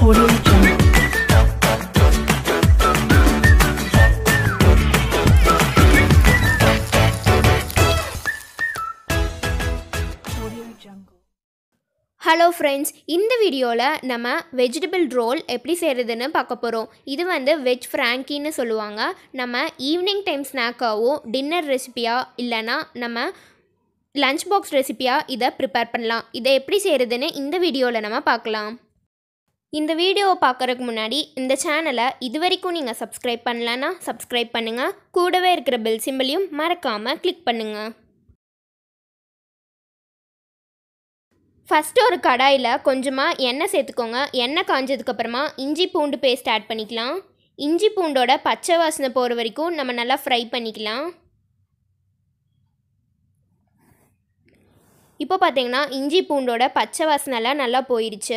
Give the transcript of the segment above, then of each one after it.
Audio Jungle. Audio Jungle. Hello friends இந்த வீடியோவில் நம்ம வெஜிடபிள் ரோல் எப்படி செய்கிறதுன்னு பார்க்க போகிறோம் இது வந்து வெஜ் ஃப்ராங்கின்னு சொல்லுவாங்க நம்ம ஈவினிங் டைம் ஸ்நாக்காவோ டின்னர் ரெசிபியா இல்லைன்னா நம்ம லஞ்ச் பாக்ஸ் ரெசிபியா இதை ப்ரிப்பேர் பண்ணலாம் இதை எப்படி செய்கிறதுன்னு இந்த வீடியோவில் நம்ம பார்க்கலாம் இந்த வீடியோவை பார்க்குறதுக்கு முன்னாடி இந்த சேனலை இது வரைக்கும் நீங்கள் சப்ஸ்கிரைப் பண்ணலன்னா சப்ஸ்கிரைப் பண்ணுங்கள் கூடவே இருக்கிற பெல் சிம்பிளையும் மறக்காமல் கிளிக் பண்ணுங்கள் ஃபஸ்ட்டு ஒரு கடாயில் கொஞ்சமாக எண்ணெய் சேர்த்துக்கோங்க எண்ணெய் காஞ்சதுக்கப்புறமா இஞ்சி பூண்டு பேஸ்ட் ஆட் பண்ணிக்கலாம் இஞ்சி பூண்டோட பச்சை வாசனை போகிற வரைக்கும் நம்ம நல்லா ஃப்ரை பண்ணிக்கலாம் இப்போ பார்த்தீங்கன்னா இஞ்சி பூண்டோட பச்சை வாசனைலாம் நல்லா போயிடுச்சு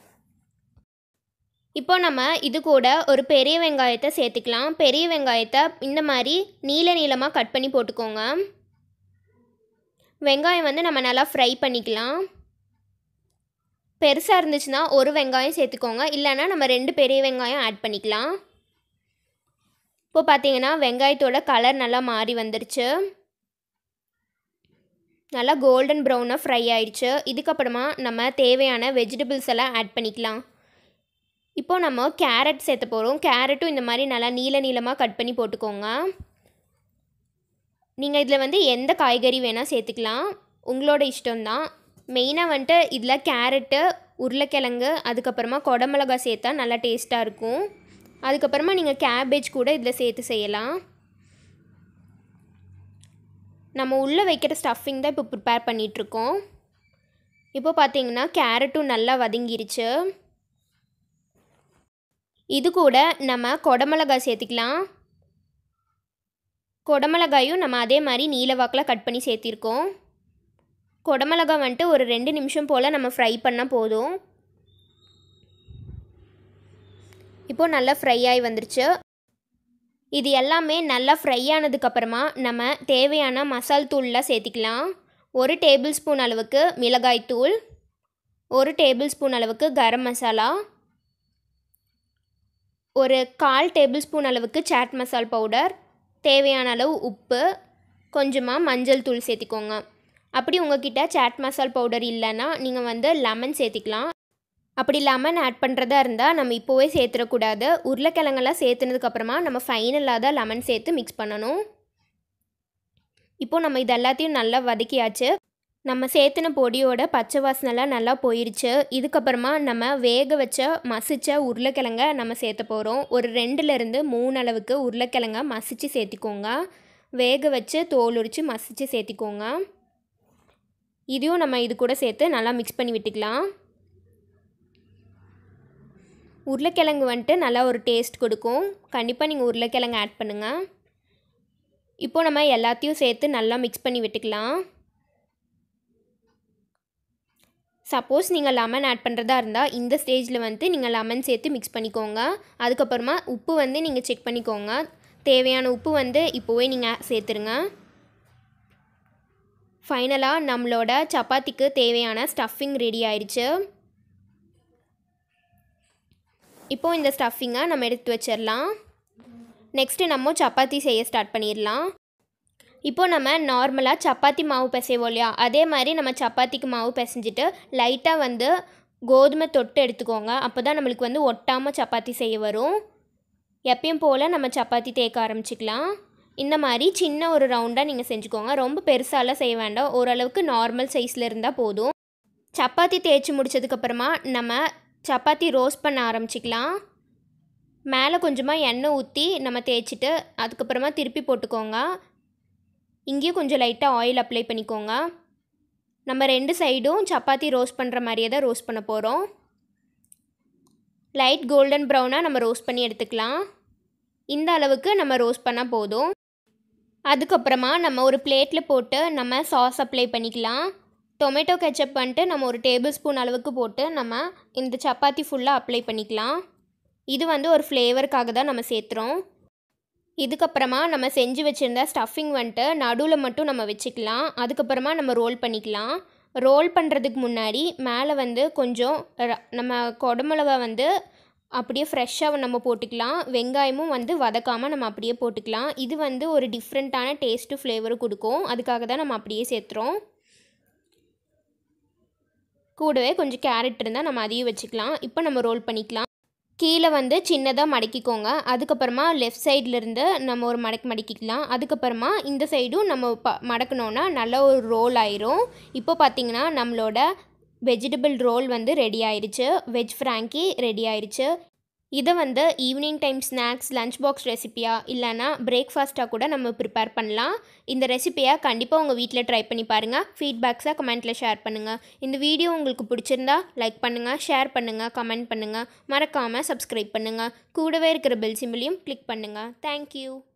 இப்போ நம்ம இது கூட ஒரு பெரிய வெங்காயத்தை சேர்த்துக்கலாம் பெரிய வெங்காயத்தை இந்த மாதிரி நீல நீளமாக கட் பண்ணி போட்டுக்கோங்க வெங்காயம் வந்து நம்ம நல்லா ஃப்ரை பண்ணிக்கலாம் பெருசாக இருந்துச்சுன்னா ஒரு வெங்காயம் சேர்த்துக்கோங்க இல்லைன்னா நம்ம ரெண்டு பெரிய வெங்காயம் ஆட் பண்ணிக்கலாம் இப்போ பார்த்தீங்கன்னா வெங்காயத்தோட கலர் நல்லா மாறி வந்துருச்சு நல்லா கோல்டன் ப்ரௌனாக ஃப்ரை ஆயிடுச்சு இதுக்கப்புறமா நம்ம தேவையான வெஜிடபிள்ஸ் எல்லாம் ஆட் பண்ணிக்கலாம் இப்போ நம்ம கேரட் சேர்த்த போகிறோம் கேரட்டும் இந்த மாதிரி நல்லா நீல நீளமாக கட் பண்ணி போட்டுக்கோங்க நீங்கள் இதில் வந்து எந்த காய்கறி வேணால் சேர்த்துக்கலாம் உங்களோட இஷ்டம்தான் மெயினாக வந்துட்டு இதில் கேரட்டு உருளைக்கிழங்கு அதுக்கப்புறமா குடமிளகா சேர்த்தா நல்லா டேஸ்ட்டாக இருக்கும் அதுக்கப்புறமா நீங்கள் கேபேஜ் கூட இதில் சேர்த்து செய்யலாம் நம்ம உள்ளே வைக்கிற ஸ்டஃபிங் தான் இப்போ ப்ரிப்பேர் பண்ணிகிட்ருக்கோம் இப்போ பார்த்தீங்கன்னா கேரட்டும் நல்லா வதங்கிருச்சு இது கூட நம்ம குடமிளகாய் சேர்த்துக்கலாம் குடமிளகாயும் நம்ம அதே மாதிரி நீல வாக்கில் கட் பண்ணி சேர்த்திருக்கோம் குடமிளகா வந்துட்டு ஒரு ரெண்டு நிமிஷம் போல் நம்ம ஃப்ரை பண்ணால் போதும் இப்போ நல்லா ஃப்ரை ஆகி வந்துருச்சு இது எல்லாமே நல்லா ஃப்ரை ஆனதுக்கப்புறமா நம்ம தேவையான மசால் தூள்லாம் சேர்த்திக்கலாம் ஒரு டேபிள் ஸ்பூன் அளவுக்கு மிளகாய் தூள் ஒரு டேபிள் ஸ்பூன் அளவுக்கு கரம் மசாலா ஒரு கால் டேபிள் ஸ்பூன் அளவுக்கு சாட் மசால் பவுடர் தேவையான அளவு உப்பு கொஞ்சமாக மஞ்சள் தூள் சேர்த்திக்கோங்க அப்படி உங்ககிட்ட சாட் மசால் பவுடர் இல்லைன்னா நீங்கள் வந்து லெமன் சேர்த்திக்கலாம் அப்படி லெமன் ஆட் பண்ணுறதா இருந்தால் நம்ம இப்போவே சேர்த்துடக்கூடாது உருளைக்கிழங்கெல்லாம் சேர்த்துனதுக்கப்புறமா நம்ம ஃபைனலாக தான் லெமன் சேர்த்து மிக்ஸ் பண்ணணும் இப்போது நம்ம இது எல்லாத்தையும் நல்லா வதக்கியாச்சு நம்ம சேர்த்துன பொடியோட பச்சை வாசனைலாம் நல்லா போயிருச்சு இதுக்கப்புறமா நம்ம வேக வச்ச மசிச்ச உருளைக்கிழங்க நம்ம சேர்த்த போகிறோம் ஒரு ரெண்டுலேருந்து மூணு அளவுக்கு உருளைக்கிழங்க மசித்து சேர்த்திக்கோங்க வேக வச்சு தோல் உரித்து மசித்து சேர்த்திக்கோங்க இதையும் நம்ம இது கூட சேர்த்து நல்லா மிக்ஸ் பண்ணி விட்டுக்கலாம் உருளைக்கிழங்கு வந்துட்டு நல்லா ஒரு டேஸ்ட் கொடுக்கும் கண்டிப்பாக நீங்கள் உருளைக்கிழங்கு ஆட் பண்ணுங்கள் இப்போது நம்ம எல்லாத்தையும் சேர்த்து நல்லா மிக்ஸ் பண்ணி விட்டுக்கலாம் சப்போஸ் நீங்கள் லெமன் ஆட் பண்ணுறதா இருந்தால் இந்த ஸ்டேஜில் வந்து நீங்கள் லெமன் சேர்த்து மிக்ஸ் பண்ணிக்கோங்க அதுக்கப்புறமா உப்பு வந்து நீங்கள் செக் பண்ணிக்கோங்க தேவையான உப்பு வந்து இப்போவே நீங்கள் சேர்த்துருங்க ஃபைனலாக நம்மளோட சப்பாத்திக்கு தேவையான ஸ்டஃபிங் ரெடி ஆயிடுச்சு இப்போது இந்த ஸ்டஃபிங்கை நம்ம எடுத்து வச்சிடலாம் நெக்ஸ்ட்டு நம்ம சப்பாத்தி செய்ய ஸ்டார்ட் பண்ணிடலாம் இப்போ நம்ம நார்மலாக சப்பாத்தி மாவு பிசைவோம் இல்லையா அதே மாதிரி நம்ம சப்பாத்திக்கு மாவு பிசைஞ்சிட்டு லைட்டாக வந்து கோதுமை தொட்டு எடுத்துக்கோங்க அப்போ தான் நம்மளுக்கு வந்து ஒட்டாமல் சப்பாத்தி செய்ய வரும் எப்பயும் போல் நம்ம சப்பாத்தி தேய்க்க ஆரம்பிச்சிக்கலாம் இந்த மாதிரி சின்ன ஒரு ரவுண்டாக நீங்கள் செஞ்சுக்கோங்க ரொம்ப பெருசாலாம் செய்ய வேண்டாம் ஓரளவுக்கு நார்மல் சைஸில் இருந்தால் போதும் சப்பாத்தி தேய்ச்சி முடிச்சதுக்கப்புறமா நம்ம சப்பாத்தி ரோஸ்ட் பண்ண ஆரம்பிச்சிக்கலாம் மேலே கொஞ்சமாக எண்ணெய் ஊற்றி நம்ம தேய்ச்சிட்டு அதுக்கப்புறமா திருப்பி போட்டுக்கோங்க இங்கேயும் கொஞ்சம் லைட்டாக ஆயில் அப்ளை பண்ணிக்கோங்க நம்ம ரெண்டு சைடும் சப்பாத்தி ரோஸ்ட் பண்ணுற மாதிரியே தான் ரோஸ்ட் பண்ண போகிறோம் லைட் கோல்டன் ப்ரௌனாக நம்ம ரோஸ்ட் பண்ணி எடுத்துக்கலாம் இந்த அளவுக்கு நம்ம ரோஸ்ட் பண்ணால் போதும் அதுக்கப்புறமா நம்ம ஒரு பிளேட்டில் போட்டு நம்ம சாஸ் அப்ளை பண்ணிக்கலாம் டொமேட்டோ கெச்சப் வந்துட்டு நம்ம ஒரு டேபிள் ஸ்பூன் அளவுக்கு போட்டு நம்ம இந்த சப்பாத்தி ஃபுல்லாக அப்ளை பண்ணிக்கலாம் இது வந்து ஒரு ஃப்ளேவருக்காக தான் நம்ம சேர்த்துறோம் இதுக்கப்புறமா நம்ம செஞ்சு வச்சுருந்த ஸ்டஃபிங் வந்துட்டு நடுவில் மட்டும் நம்ம வச்சுக்கலாம் அதுக்கப்புறமா நம்ம ரோல் பண்ணிக்கலாம் ரோல் பண்ணுறதுக்கு முன்னாடி மேலே வந்து கொஞ்சம் ர- நம்ம குடமிளகா வந்து அப்படியே ஃப்ரெஷ்ஷாக நம்ம போட்டுக்கலாம் வெங்காயமும் வந்து வதக்காமல் நம்ம அப்படியே போட்டுக்கலாம் இது வந்து ஒரு டிஃப்ரெண்ட்டான டேஸ்ட்டு ஃப்ளேவரும் கொடுக்கும் அதுக்காக தான் நம்ம அப்படியே சேர்த்துறோம் கூடவே கொஞ்சம் கேரட் இருந்தால் நம்ம அதையும் வச்சுக்கலாம் இப்போ நம்ம ரோல் பண்ணிக்கலாம் கீழே வந்து சின்னதாக மடக்கிக்கோங்க அதுக்கப்புறமா லெஃப்ட் சைட்லேருந்து நம்ம ஒரு மடக்கு மடக்கிக்கலாம் அதுக்கப்புறமா இந்த சைடும் நம்ம ப மடக்கணுன்னா நல்ல ஒரு ரோல் ஆயிரும் இப்போ பார்த்தீங்கன்னா நம்மளோட வெஜிடபிள் ரோல் வந்து ரெடி ஆயிடுச்சு வெஜ் ஃப்ராங்கி ரெடி ஆயிடுச்சு இதை வந்து evening time snacks lunch box ரெசிப்பியா இல்லைனா பிரேக்ஃபாஸ்ட்டாக கூட நம்ம ப்ரிப்பேர் பண்ணலாம் இந்த ரெசிப்பியை கண்டிப்பாக உங்கள் வீட்டில் ட்ரை பண்ணி பாருங்கள் ஃபீட்பேக்ஸாக கமெண்ட்டில் ஷேர் பண்ணுங்கள் இந்த வீடியோ உங்களுக்கு பிடிச்சிருந்தா லைக் பண்ணுங்கள் ஷேர் பண்ணுங்கள் கமெண்ட் பண்ணுங்கள் மறக்காமல் சப்ஸ்கிரைப் பண்ணுங்கள் கூடவே இருக்கிற பெல் சிம்பிளையும் கிளிக் பண்ணுங்கள் தேங்க்யூ